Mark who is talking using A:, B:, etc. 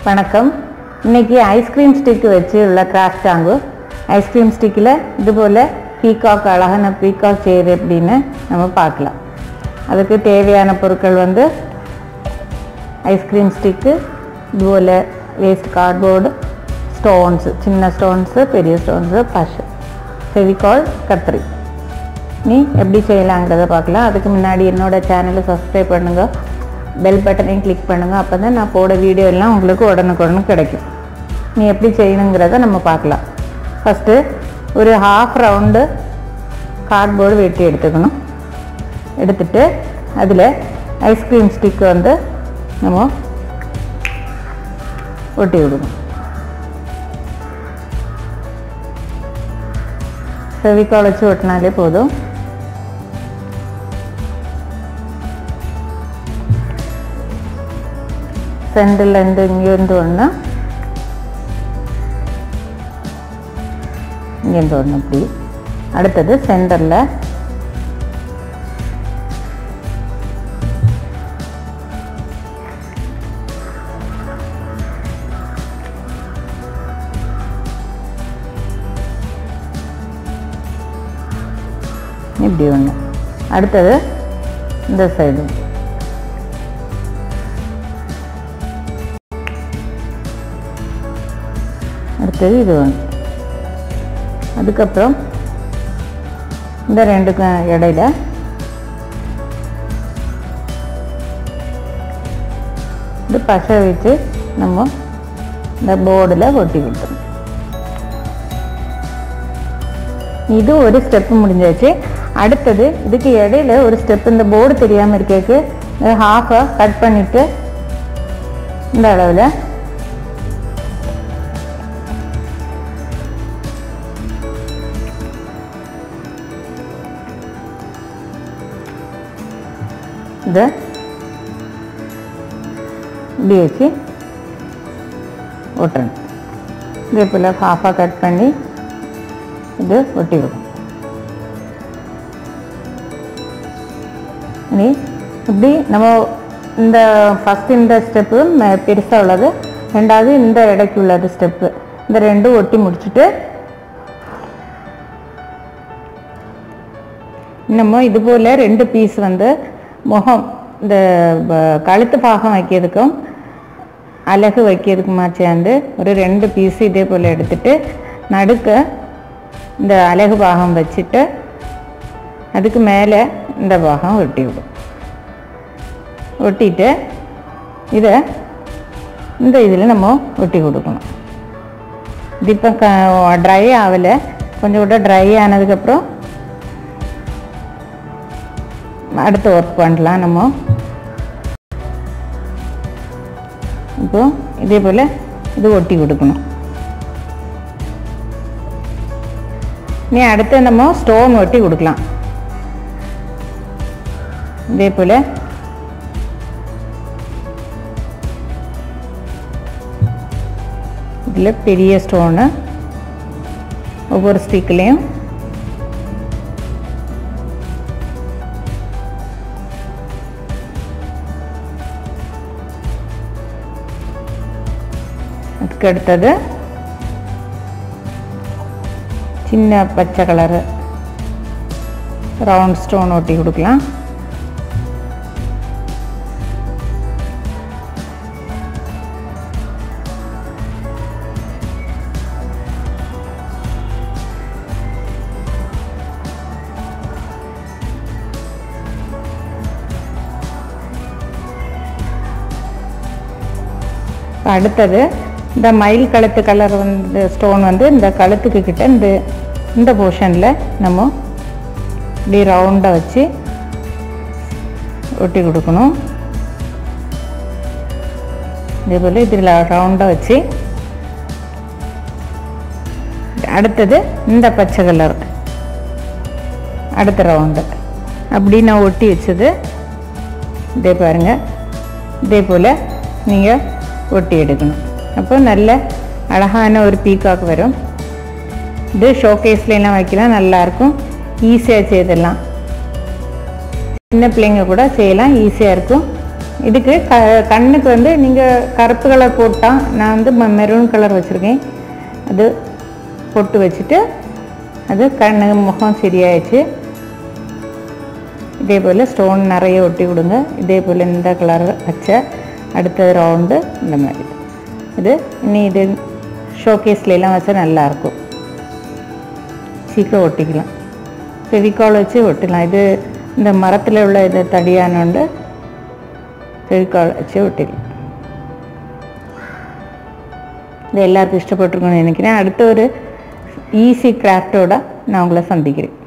A: வணக்கம் இன்னைக்கு ice cream stick வச்சு உள்ள கிராஃப்ட் டாங்கு ஐஸ்கிரீம் ஸ்டிக்கில் இதுபோல் பீகாக் அழகான பீகாக் செய்யுது எப்படின்னு நம்ம பார்க்கலாம் அதுக்கு தேவையான பொருட்கள் வந்து ஐஸ்கிரீம் ஸ்டிக்கு இதுபோல் வேஸ்ட் கார்ட்போர்டு ஸ்டோன்ஸு சின்ன ஸ்டோன்ஸு பெரிய ஸ்டோன்ஸு பஷ் ஃபெவிகால் கத்திரி நீ எப்படி செய்யலாங்கிறத பார்க்கலாம் அதுக்கு முன்னாடி என்னோட சேனலை சப்ஸ்கிரைப் பண்ணுங்க பெல் பட்டனையும் கிளிக் பண்ணுங்க அப்போ தான் நான் போட வீடியோ எல்லாம் உங்களுக்கு உடனுக்குடன் கிடைக்கும் நீ எப்படி செய்யணுங்கிறத நம்ம பார்க்கலாம் ஃபஸ்ட்டு ஒரு ஹாஃப் ரவுண்டு கார்ட்போர்டு வெட்டி எடுத்துக்கணும் எடுத்துட்டு அதில் ஐஸ்கிரீம் ஸ்டிக் வந்து நம்ம ஒட்டி விடணும் ஃபெவிகால் வச்சு ஒட்டினாலே போதும் சென்டர்லேருந்து இங்கேருந்து ஒன்று இங்கேருந்து ஒன்று இப்படி அடுத்தது சென்டரில் இப்படி ஒன்று அடுத்தது இந்த சைடு அடுத்தது இது ஒன்று அதுக்கப்புறம் இந்த ரெண்டுக்கும் இடையில இது பசை வச்சு நம்ம இந்த போர்டில் ஒட்டி கொடுத்துருவோம் இது ஒரு ஸ்டெப்பு முடிஞ்சாச்சு அடுத்தது இதுக்கு இடையில ஒரு ஸ்டெப் இந்த போர்டு தெரியாமல் இருக்கேக்கு ஹாஃபை கட் பண்ணிட்டு இந்த அளவில் இதை இப்படி வச்சு ஒட்டணும் இதே போல் ஹாஃபாக கட் பண்ணி இது ஒட்டி விடும் இனி இப்படி நம்ம இந்த ஃபஸ்ட் இந்த ஸ்டெப்பு பெருசாக உள்ளது ரெண்டாவது இந்த இடைக்கு உள்ளது ஸ்டெப்பு இந்த ரெண்டும் ஒட்டி முடிச்சுட்டு இன்னமும் இது போல் ரெண்டு பீஸ் வந்து முகம் இந்த ப- கழுத்து பாகம் வைக்கிறதுக்கும் அலகு வைக்கிறதுக்குமா சேர்ந்து ஒரு ரெண்டு பீஸ் இதே போல் எடுத்துட்டு நடுக்க இந்த அலகு பாகம் வச்சுட்டு அதுக்கு மேலே இந்த பாகம் ஒட்டி விடும் ஒட்டிட்டு இதை இந்த இதில் நம்ம ஒட்டி கொடுக்கணும் இது இப்போ க ட்ரை ஆகலை கொஞ்சம் கூட ட்ரை ஆனதுக்கப்புறம் அடுத்த ஒர்க் பண்ணலாம் நம்ம இப்போ இதே போல் இது ஒட்டி கொடுக்கணும் நீ அடுத்து நம்ம ஸ்டோன் ஒட்டி கொடுக்கலாம் இதே போல் இதில் பெரிய ஸ்டோனு ஒவ்வொரு ஸ்டிக்லேயும் அதுக்கு அடுத்தது சின்ன பச்சை கலரு ரவுண்ட் ஸ்டோன் ஒட்டி கொடுக்கலாம் இப்ப அடுத்தது இந்த மயில் கழுத்து கலர் வந்து ஸ்டோன் வந்து இந்த கழுத்துக்கு கிட்ட இந்த இந்த போர்ஷனில் நம்ம இப்படி ரவுண்டாக வச்சு ஒட்டி கொடுக்கணும் இதே போல் இதில் ரவுண்டாக வச்சு அடுத்தது இந்த பச்சை கலர் அடுத்த ரவுண்டு அப்படி நான் ஒட்டி வச்சது இதே பாருங்கள் இதே போல் நீங்கள் ஒட்டி எடுக்கணும் அப்போ நல்ல அழகான ஒரு பீகாக் வரும் இது ஷோகேஸ்லாம் வைக்கலாம் நல்லாயிருக்கும் ஈஸியாக செய்திடலாம் சின்ன பிள்ளைங்க கூட செய்யலாம் ஈஸியாக இருக்கும் இதுக்கு க கண்ணுக்கு வந்து நீங்கள் கருப்பு கலர் போட்டால் நான் வந்து மெரூன் கலர் வச்சுருக்கேன் அது பொட்டு வச்சுட்டு அது கண்ணு முகம் சரியாயிடுச்சு இதே போல் ஸ்டோன் நிறைய ஒட்டி விடுங்க இதே போல் இந்த கலர் வச்ச அடுத்த ரவுண்டு இந்த மாதிரி இது இனி இது ஷோகேஸ்லாம் வச்சா நல்லாயிருக்கும் சீக்கிரம் ஒட்டிக்கலாம் ஃபெவிகால் வச்சு ஒட்டிக்கலாம் இது இந்த மரத்தில் உள்ள இது தடியானோண்டு ஃபெவிகால் வச்சு ஒட்டிக்கலாம் இது எல்லாருக்கும் இஷ்டப்பட்டிருக்கும்னு நினைக்கிறேன் அடுத்த ஒரு ஈஸி கிராஃப்டோட நான் உங்களை சந்திக்கிறேன்